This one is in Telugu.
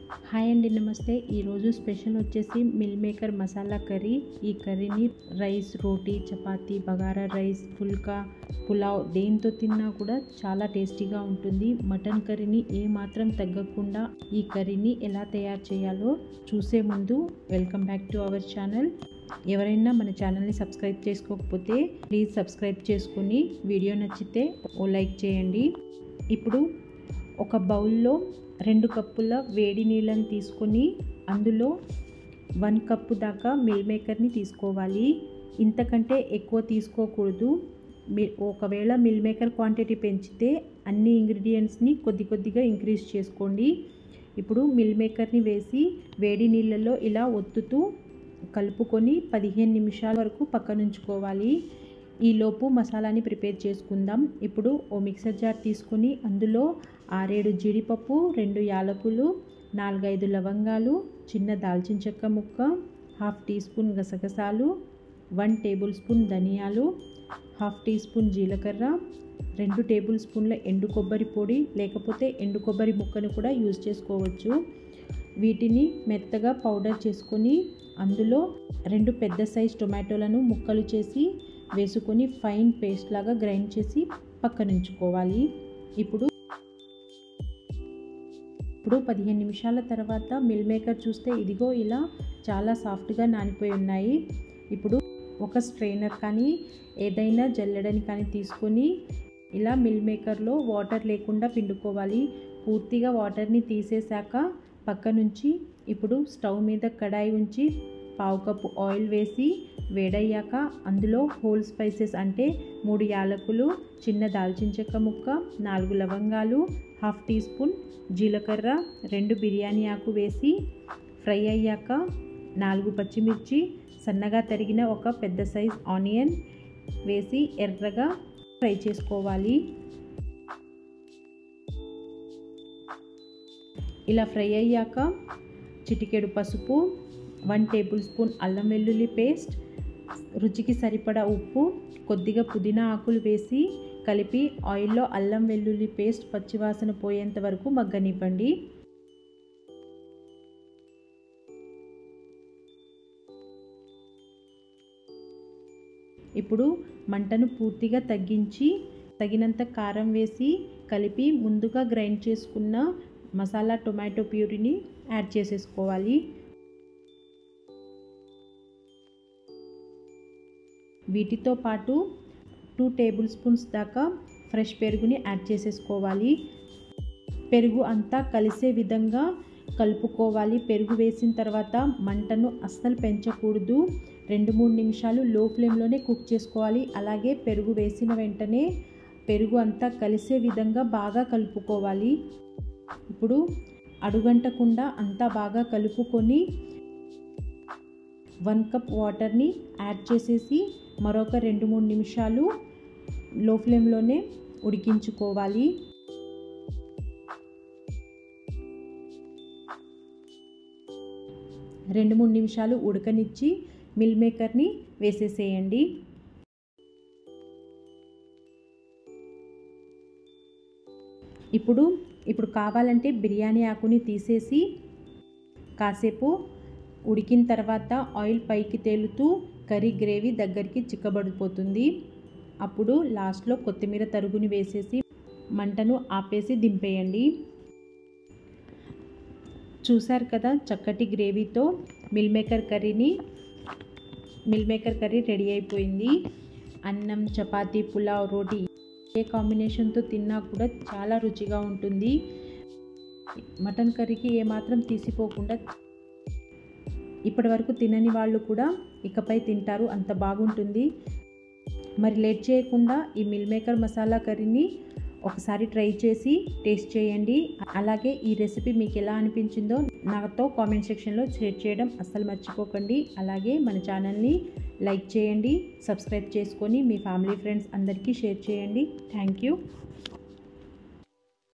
హాయ్ అండి నమస్తే ఈరోజు స్పెషల్ వచ్చేసి మిల్ మేకర్ మసాలా కర్రీ ఈ కర్రీని రైస్ రోటీ చపాతీ బగారా రైస్ ఫుల్కా పులావ్ దేంతో తిన్నా కూడా చాలా టేస్టీగా ఉంటుంది మటన్ కర్రీని ఏ మాత్రం తగ్గకుండా ఈ కర్రీని ఎలా తయారు చేయాలో చూసే ముందు welcome back to our channel ఎవరైనా మన ఛానల్ని సబ్స్క్రైబ్ చేసుకోకపోతే ప్లీజ్ సబ్స్క్రైబ్ చేసుకుని వీడియో నచ్చితే ఓ లైక్ చేయండి ఇప్పుడు ఒక బౌల్లో రెండు కప్పుల వేడి నీళ్ళని తీసుకొని అందులో వన్ కప్పు దాకా మిల్ మేకర్ని తీసుకోవాలి ఇంతకంటే ఎక్కువ తీసుకోకూడదు మీ ఒకవేళ మిల్ మేకర్ క్వాంటిటీ పెంచితే అన్ని ఇంగ్రీడియంట్స్ని కొద్ది కొద్దిగా ఇంక్రీజ్ చేసుకోండి ఇప్పుడు మిల్ మేకర్ని వేసి వేడి నీళ్ళలో ఇలా ఒత్తుతూ కలుపుకొని పదిహేను నిమిషాల వరకు పక్కనుంచుకోవాలి ఈలోపు మసాలాని ప్రిపేర్ చేసుకుందాం ఇప్పుడు ఓ మిక్సర్ జార్ తీసుకొని అందులో ఆరేడు జీడిపప్పు రెండు యాలకులు నాలుగైదు లవంగాలు చిన్న దాల్చిన చెక్క ముక్క హాఫ్ టీ స్పూన్ గసగసాలు వన్ టేబుల్ స్పూన్ ధనియాలు హాఫ్ టీ స్పూన్ జీలకర్ర రెండు టేబుల్ స్పూన్ల ఎండు కొబ్బరి పొడి లేకపోతే ఎండు కొబ్బరి ముక్కను కూడా యూజ్ చేసుకోవచ్చు వీటిని మెత్తగా పౌడర్ చేసుకొని అందులో రెండు పెద్ద సైజ్ టొమాటోలను ముక్కలు చేసి వేసుకొని ఫైన్ పేస్ట్ లాగా గ్రైండ్ చేసి పక్కనుంచుకోవాలి ఇప్పుడు ఇప్పుడు పదిహేను నిమిషాల తర్వాత మిల్ మేకర్ చూస్తే ఇదిగో ఇలా చాలా సాఫ్ట్గా నానిపోయి ఉన్నాయి ఇప్పుడు ఒక స్ట్రైనర్ కానీ ఏదైనా జల్లెడని కానీ తీసుకొని ఇలా మిల్ మేకర్లో వాటర్ లేకుండా పిండుకోవాలి పూర్తిగా వాటర్ని తీసేశాక పక్క నుంచి ఇప్పుడు స్టవ్ మీద కడాయి ఉంచి పావు కప్పు ఆయిల్ వేసి వేడయ్యాక అందులో హోల్ స్పైసెస్ అంటే మూడు యాలకులు చిన్న దాల్చిన చెక్క ముక్క నాలుగు లవంగాలు హాఫ్ టీ స్పూన్ జీలకర్ర రెండు బిర్యానీ ఆకు వేసి ఫ్రై అయ్యాక నాలుగు పచ్చిమిర్చి సన్నగా తరిగిన ఒక పెద్ద సైజ్ ఆనియన్ వేసి ఎర్రగా ఫ్రై చేసుకోవాలి ఇలా ఫ్రై అయ్యాక చిటికెడు పసుపు వన్ టేబుల్ స్పూన్ అల్లం వెల్లుల్లి పేస్ట్ రుచికి సరిపడా ఉప్పు కొద్దిగా పుదీనా ఆకులు వేసి కలిపి ఆయిల్లో అల్లం వెల్లుల్లి పేస్ట్ పచ్చివాసన పోయేంత వరకు మగ్గనివ్వండి ఇప్పుడు మంటను పూర్తిగా తగ్గించి తగినంత కారం వేసి కలిపి ముందుగా గ్రైండ్ చేసుకున్న మసాలా టొమాటో ప్యూరీని యాడ్ చేసేసుకోవాలి వీటితో పాటు టూ టేబుల్ స్పూన్స్ దాకా ఫ్రెష్ పెరుగుని యాడ్ చేసేసుకోవాలి పెరుగు అంతా కలిసే విధంగా కలుపుకోవాలి పెరుగు వేసిన తర్వాత మంటను అస్సలు పెంచకూడదు రెండు మూడు నిమిషాలు లో ఫ్లేమ్లోనే కుక్ చేసుకోవాలి అలాగే పెరుగు వేసిన వెంటనే పెరుగు అంతా కలిసే విధంగా బాగా కలుపుకోవాలి ఇప్పుడు అడుగంటకుండా అంతా బాగా కలుపుకొని వన్ కప్ వాటర్ని యాడ్ చేసేసి మరొక రెండు మూడు నిమిషాలు లో ఫ్లేమ్లోనే ఉడికించుకోవాలి రెండు మూడు నిమిషాలు ఉడకనిచ్చి మిల్ మేకర్ని వేసేసేయండి ఇప్పుడు ఇప్పుడు కావాలంటే బిర్యానీ ఆకుని తీసేసి కాసేపు ఉడికిన తర్వాత ఆయిల్ పైకి తేలుతూ కర్రీ గ్రేవీ దగ్గరికి చిక్కబడిపోతుంది అప్పుడు లాస్ట్లో కొత్తిమీర తరుగుని వేసేసి మంటను ఆపేసి దింపేయండి చూశారు కదా చక్కటి గ్రేవీతో మిల్ మేకర్ కర్రీని మిల్ మేకర్ కర్రీ రెడీ అయిపోయింది అన్నం చపాతీ పులావ్ రోటీ ఏ కాంబినేషన్తో తిన్నా కూడా చాలా రుచిగా ఉంటుంది మటన్ కర్రీకి ఏమాత్రం తీసిపోకుండా ఇప్పటి వరకు తినని వాళ్ళు కూడా ఇకపై తింటారు అంత బాగుంటుంది మరి లేట్ చేయకుండా ఈ మిల్ మేకర్ మసాలా కర్రీని ఒకసారి ట్రై చేసి టేస్ట్ చేయండి అలాగే ఈ రెసిపీ మీకు ఎలా అనిపించిందో నాతో కామెంట్ సెక్షన్లో షేర్ చేయడం అస్సలు మర్చిపోకండి అలాగే మన ఛానల్ని లైక్ చేయండి సబ్స్క్రైబ్ చేసుకొని మీ ఫ్యామిలీ ఫ్రెండ్స్ అందరికీ షేర్ చేయండి థ్యాంక్ యూ